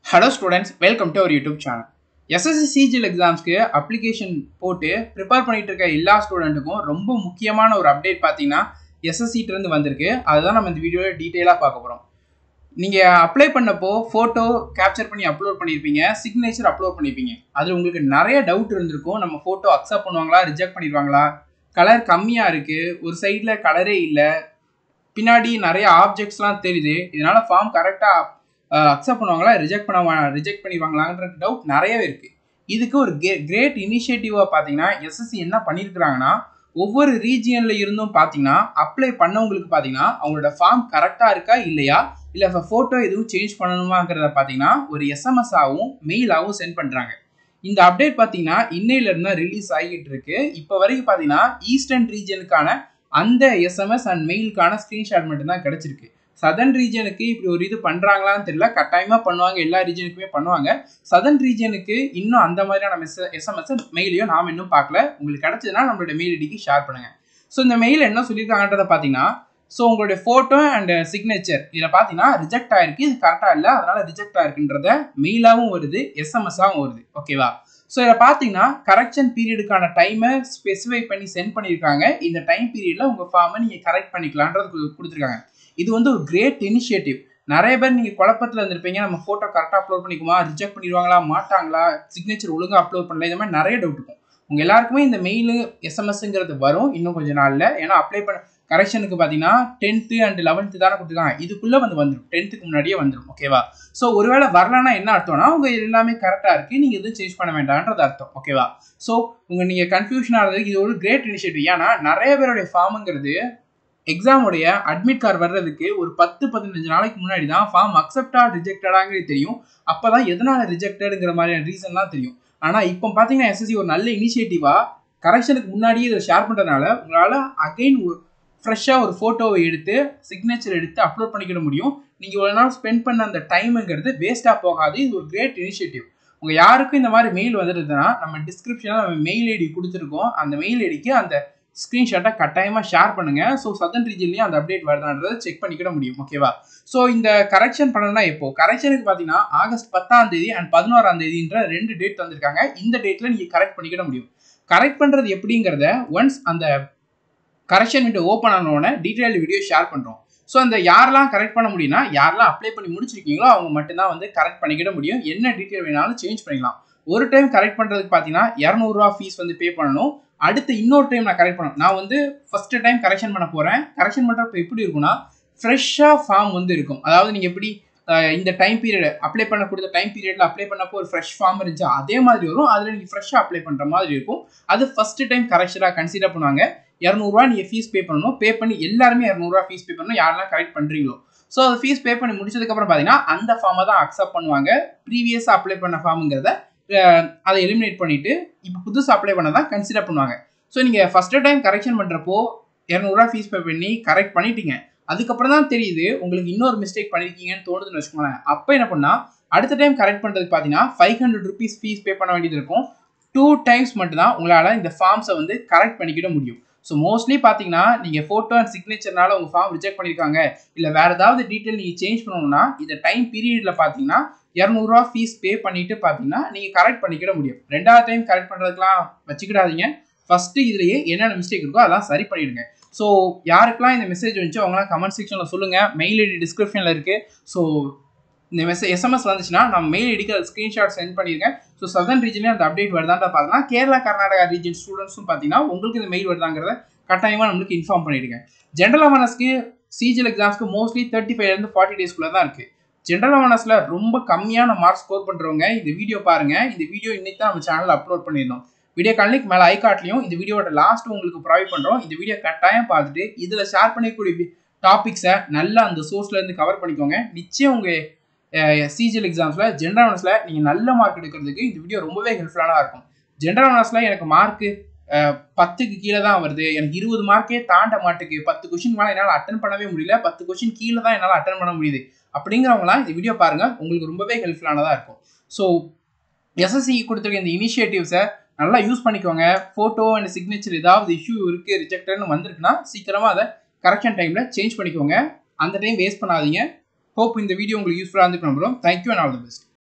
hello students welcome to our YouTube channel SSC CGL எக்ஸாம்ஸ்க்கு application போட்டு prepare பண்ணிட்டு இருக்க எல்லா ஸ்டூடெண்ட்டுக்கும் ரொம்ப முக்கியமான ஒரு அப்டேட் பார்த்தீங்கன்னா எஸ்எஸ்சிட்டிருந்து வந்திருக்கு அதுதான் நம்ம இந்த வீடியோவில் டீட்டெயிலாக பார்க்க போகிறோம் நீங்கள் அப்ளை பண்ணப்போ ஃபோட்டோ கேப்சர் பண்ணி அப்லோட் பண்ணியிருப்பீங்க சிக்னேச்சர் அப்லோட் பண்ணியிருப்பீங்க அதில் உங்களுக்கு நிறைய டவுட் இருந்திருக்கும் நம்ம ஃபோட்டோ அக்செப்ட் பண்ணுவாங்களா ரிஜெக்ட் பண்ணிடுவாங்களா கலர் கம்மியாக இருக்குது ஒரு சைடில் கலரே இல்லை பின்னாடி நிறைய ஆப்ஜெக்ட்ஸ்லாம் தெரியுது இதனால ஃபார்ம் கரெக்டாக அக்செப்ட் பண்ணுவாங்களா ரிஜெக்ட் பண்ண ரிஜெக்ட் பண்ணிடுவாங்களான்ற டவுட் நிறையவே இருக்குது இதுக்கு ஒரு கே கிரேட் இனிஷியேட்டிவாக பார்த்தீங்கன்னா எஸ்எஸ்சி என்ன பண்ணியிருக்கிறாங்கன்னா ஒவ்வொரு ரீஜியனில் இருந்தும் பார்த்தீங்கன்னா அப்ளை பண்ணவங்களுக்கு பார்த்தீங்கன்னா அவங்களோட ஃபார்ம் கரெக்டாக இருக்கா இல்லையா இல்லை இப்போ ஃபோட்டோ எதுவும் சேஞ்ச் பண்ணணுமாங்கிறத பார்த்தீங்கன்னா ஒரு எஸ்எம்எஸ்ஸாகவும் மெயிலாகவும் சென்ட் பண்ணுறாங்க இந்த அப்டேட் பார்த்தீங்கன்னா இன்னையிலேருந்து தான் ரிலீஸ் ஆகிட்டு இருக்கு இப்போ வரைக்கும் பார்த்தீங்கன்னா ஈஸ்டர்ன் ரீஜனுக்கான அந்த எஸ்எம்எஸ் அண்ட் மெயிலுக்கான ஸ்க்ரீன்ஷாட் மட்டும்தான் கிடச்சிருக்கு சதர்ன் ரீஜனுக்கு இப்படி ஒரு இது பண்ணுறாங்களான்னு தெரியல கட்டாயமாக பண்ணுவாங்க எல்லா ரீஜனுக்குமே பண்ணுவாங்க சதர்ன் ரீஜனுக்கு இன்னும் அந்த மாதிரியான மெஸ் எஸ்எம்எஸ் மெயிலையும் நாம் இன்னும் பார்க்கல உங்களுக்கு கிடச்சதுன்னா நம்மளோட மெயில் ஐடிக்கு ஷேர் பண்ணுங்கள் ஸோ இந்த மெயில் என்ன சொல்லியிருக்காங்கன்றதை பார்த்தீங்கன்னா ஸோ உங்களுடைய ஃபோட்டோ அண்ட் சிக்னேச்சர் இதில் பார்த்தீங்கன்னா ரிஜெக்ட் ஆயிருக்கு இது கரெக்டாக இல்லை அதனால ரிஜெக்ட் ஆயிருக்குன்றத மெயிலாகவும் வருது எஸ்எம்எஸ்ஸாகவும் வருது ஓகேவா ஸோ இதில் பார்த்தீங்கன்னா கரெக்ஷன் பீரியடுக்கான டைமை ஸ்பெசிஃபை பண்ணி சென்ட் பண்ணியிருக்காங்க இந்த டைம் பீரியடில் உங்கள் ஃபார்மை நீங்கள் கரெக்ட் பண்ணிக்கலான்றது கொடுத்துருக்காங்க இது வந்து ஒரு கிரேட் இனிஷியேட்டிவ் நிறைய பேர் நீங்கள் குழப்பத்தில் இருந்திருப்பீங்க நம்ம ஃபோட்டோ கரெக்டாக அப்லோட் பண்ணிக்குமா ரிஜெக்ட் பண்ணிடுவாங்களா மாட்டாங்களா சிக்னேச்சர் ஒழுங்காக அப்லோட் பண்ணல இந்த மாதிரி நிறைய டவுட் இருக்கும் உங்கள் எல்லாருக்குமே இந்த மெயிலு எஸ்எம்எஸ்ங்கிறது வரும் இன்னும் கொஞ்சம் நாளில் ஏன்னா அப்ளை பண்ண கரெக்ஷனுக்கு பார்த்தீங்கன்னா டென்த்து அண்ட் லெவன்த்து தானே கொடுத்துருக்காங்க இதுக்குள்ளே வந்து வந்துடும் டென்த்துக்கு முன்னாடியே வந்துடும் ஓகேவா ஸோ ஒருவேளை வரலன்னா என்ன அர்த்தம்னா உங்கள் எல்லாமே கரெக்டாக இருக்குது நீங்கள் எதுவும் சேஞ்ச் பண்ண வேண்டாம்ன்றது அர்த்தம் ஓகேவா ஸோ உங்கள் நீங்கள் கன்ஃபியூஷன் ஆகிறதுக்கு இது ஒரு கிரேட் இனிஷியேட்டிவ் ஏன்னா நிறைய பேருடைய ஃபார்முங்கிறது எக்ஸாமுடைய அட்மிட் கார்டு வர்றதுக்கு ஒரு பத்து பதினஞ்சு நாளைக்கு முன்னாடி தான் ஃபார்ம் அக்செப்டா ரிஜெக்டடாங்கிறது தெரியும் அப்போ தான் எதனால் ரிஜெக்டடுங்கிற மாதிரியான ரீசன்லாம் தெரியும் ஆனால் இப்போ பார்த்தீங்கன்னா எஸ்எஸ்சி ஒரு நல்ல இனிஷியேட்டிவாக கரெக்ஷனுக்கு முன்னாடியே இதை ஷேர் பண்ணுறதுனால உங்களால் அகைன் ஃப்ரெஷ்ஷாக ஒரு ஃபோட்டோவை எடுத்து சிக்னேச்சர் எடுத்து அப்லோட் பண்ணிக்கிட முடியும் நீங்கள் இவ்வளோ நாள் ஸ்பெண்ட் பண்ண அந்த டைமுங்கிறது வேஸ்ட்டாக போகாது இது ஒரு கிரேட் இனிஷியேட்டிவ் உங்கள் யாருக்கும் இந்த மாதிரி மெயில் வந்துடுதுன்னா நம்ம டிஸ்கிரிப்ஷனில் நம்ம மெயில் ஐடி கொடுத்துருக்கோம் அந்த மெயில் ஐடிக்கு அந்த ஸ்க்ரீன்ஷாட்டை கட்டாயமாக ஷேர் பண்ணுங்கள் ஸோ சதன் ரீஜன்லேயும் அந்த அப்டேட் வருதான்றதை செக் பண்ணிக்கிட முடியும் ஓகேவா ஸோ இந்த கரெக்ஷன் பண்ணணும்னா எப்போ கரெக்ஷனுக்கு பார்த்தீங்கன்னா ஆகஸ்ட் பத்தாம் தேதி அண்ட் பதினோராம் தேதின்ற ரெண்டு டேட் வந்திருக்காங்க இந்த டேட்டில் நீங்கள் கரெக்ட் பண்ணிக்கிட முடியும் கரெக்ட் பண்ணுறது எப்படிங்கிறத ஒன்ஸ் அந்த கரெக்ஷன் விண்டோ ஓப்பன் ஆனோடனே டீட்டெயில் வீடியோ ஷேர் பண்ணுறோம் ஸோ அந்த யாரெல்லாம் கரெக்ட் பண்ண முடியும்னா யாரெல்லாம் அப்ளை பண்ணி முடிச்சிருக்கீங்களோ அவங்க மட்டும்தான் வந்து கரெக்ட் பண்ணிக்கிட முடியும் என்ன டீட்டெயில் வேணாலும் சேஞ்ச் பண்ணிக்கலாம் ஒரு டைம் கரெக்ட் பண்ணுறதுக்கு பார்த்தீங்கன்னா இரநூறுவா ஃபீஸ் வந்து பே பண்ணணும் அடுத்து இன்னொரு டைம் நான் கரெக்ட் பண்ணணும் நான் வந்து ஃபஸ்ட்டு டைம் கரெக்ஷன் பண்ண போகிறேன் கரெக்ஷன் பண்ணுறப்ப எப்படி இருக்கும்னா ஃப்ரெஷ்ஷாக ஃபார்ம் வந்து இருக்கும் அதாவது நீங்கள் எப்படி இந்த டைம் பீரியட் அப்ளை பண்ண கொடுத்த டைம் பீரியடில் அப்ளை பண்ணப்போ ஒரு ஃப்ரெஷ் ஃபார்ம் இருந்துச்சு அதே மாதிரி வரும் அதில் நீங்கள் ஃப்ரெஷ்ஷாக அப்ளை பண்ணுற மாதிரி இருக்கும் அது ஃபஸ்ட்டு டைம் கரெக்ஷனாக கன்சிடர் பண்ணுவாங்க இரநூறுவா நீங்கள் ஃபீஸ் பே பண்ணணும் பே பண்ணி எல்லாருமே இரநூறுவா ஃபீஸ் பே பண்ணணும் யாரெல்லாம் கரெக்ட் பண்ணுறீங்களோ ஸோ அது ஃபீஸ் பே பண்ணி முடிச்சதுக்கப்புறம் பார்த்தீங்கன்னா அந்த ஃபார்மை தான் அக்செப்ட் பண்ணுவாங்க ப்ரீவியஸாக அப்ளை பண்ண ஃபார்முங்கிறத அதை எலிமினேட் பண்ணிவிட்டு இப்போ புதுசாக அப்ளை பண்ண தான் கன்சிடர் பண்ணுவாங்க ஸோ நீங்கள் ஃபஸ்ட்டு டைம் கரெக்ஷன் பண்ணுறப்போ இரநூறுவா ஃபீஸ் பே பண்ணி கரெக்ட் பண்ணிட்டீங்க அதுக்கப்புறம் தான் தெரியுது உங்களுக்கு இன்னொரு மிஸ்டேக் பண்ணியிருக்கீங்கன்னு தோணுதுன்னு வச்சுக்கோங்களேன் அப்போ என்ன பண்ணால் அடுத்த டைம் கரெக்ட் பண்ணுறதுக்கு பார்த்தீங்கன்னா five hundred rupees fees pay பண்ண வேண்டியது இருக்கும் டூ டைம்ஸ் மட்டும்தான் உங்களால் இந்த ஃபார்ம்ஸை வந்து கரெக்ட் பண்ணிக்கிட முடியும் ஸோ மோஸ்ட்லி பார்த்தீங்கன்னா நீங்கள் ஃபோட்டோ அண்ட் சிக்னேச்சர்னால உங்கள் ஃபார்ம் ரிஜெக்ட் பண்ணியிருக்காங்க இல்லை வேறு ஏதாவது டீட்டெயில் நீங்கள் சேஞ்ச் பண்ணணும்னா இந்த டைம் பீரியடில் பார்த்தீங்கன்னா இரநூறுவா ஃபீஸ் பே பண்ணிட்டு பார்த்தீங்கன்னா நீங்கள் கரெக்ட் பண்ணிக்கிட முடியும் ரெண்டாவது டைம் கரெக்ட் பண்ணுறதுக்குலாம் வச்சுக்கிடாதீங்க ஃபஸ்ட்டு இதுலேயே என்னென்ன மிஸ்டேக் இருக்கோ அதெல்லாம் சரி பண்ணிவிடுங்க ஸோ யாருக்கெல்லாம் இந்த மெசேஜ் வந்துச்சோ அவங்களாம் கமெண்ட் செக்ஷனில் சொல்லுங்கள் மெயில் ஐடி டிஸ்கிரிப்ஷனில் இருக்குது ஸோ இந்த மெசேஜ் எஸ்எம்எஸ் வந்துச்சுன்னா நான் மெயில் ஐடிக்கு அது ஸ்க்ரீன்ஷாட் சென்ட் பண்ணியிருக்கேன் ஸோ சதன் ரீஜனே அந்த அப்டேட் வருதான்ற பார்த்தீங்கன்னா கேரளா கர்நாடகா ரீஜன் ஸ்டூடெண்ட்ஸும் பார்த்தீங்கன்னா உங்களுக்கு இந்த மெயில் வருதாங்கிறத கட்டாயமாக நம்மளுக்கு இன்ஃபார்ம் பண்ணிவிடுங்க ஜென்ரல் அவேர்னஸ்க்கு சிஜிஎல் எக்ஸாம்ஸ்க்கு மோஸ்ட்லி தேர்ட்டி ஃபைவ்லேருந்து ஃபார்ட்டி டேஸ்க்குள்ளே தான் இருக்குது ஜென்ரல் அவேர்னஸில் ரொம்ப கம்மியான மார்க் ஸ்கோர் பண்ணுறவங்க இந்த வீடியோ பாருங்கள் இந்த வீடியோ இன்னைக்கு தான் நம்ம சேனலில் அப்லோட் பண்ணியிருந்தோம் வீடியோ காலிக்கு மேலே ஐகாட்லையும் இந்த வீடியோட லாஸ்ட் உங்களுக்கு ப்ரொவைட் பண்ணுறோம் இந்த வீடியோ கட்டாயம் பார்த்துட்டு இதில் ஷேர் பண்ணிக்கூடிய டாபிக்ஸை நல்லா அந்த சோர்ஸ்லேருந்து கவர் பண்ணிக்கோங்க நிச்சயம் உங்கள் சிஜிஎல் எக்ஸாம்ஸில் ஜென்ரல் அவேர்னஸில் நீங்கள் நல்ல மார்க் எடுக்கிறதுக்கு இந்த வீடியோ ரொம்பவே ஹெல்ப்ஃபுல்லாக இருக்கும் ஜென்ரல் அவேர்னஸில் எனக்கு மார்க்கு பத்துக்கு கீழே தான் வருது எனக்கு இருபது மார்க்கே தாண்ட மாட்டுக்கு பத்து கொஷின் மேலே என்னால் அட்டன் பண்ணவே முடியல பத்து கொஷின் கீழே தான் என்னால் அட்டன் பண்ண முடியுது அப்படிங்கிறவங்களாம் இந்த வீடியோ பாருங்கள் உங்களுக்கு ரொம்பவே ஹெல்ப்ஃபுல்லானதாக இருக்கும் ஸோ எஸ்எஸ்சி கொடுத்துருக்க இந்த இனிஷியேட்டிவ்ஸை நல்லா யூஸ் பண்ணிக்கோங்க ஃபோட்டோ அண்ட் சிக்னேச்சர் ஏதாவது இஷ்யூ இருக்குது ரிஜெக்டட்னு வந்திருக்குன்னா சீக்கிரமாக அதை கரெக்ஷன் டைமில் சேஞ்ச் பண்ணிக்கோங்க அந்த டைம் வேஸ்ட் பண்ணாதீங்க ஹோப் இந்த வீடியோ உங்களுக்கு யூஸ்ஃபுல்லாக இருந்துக்கணும் bro thank you and all the best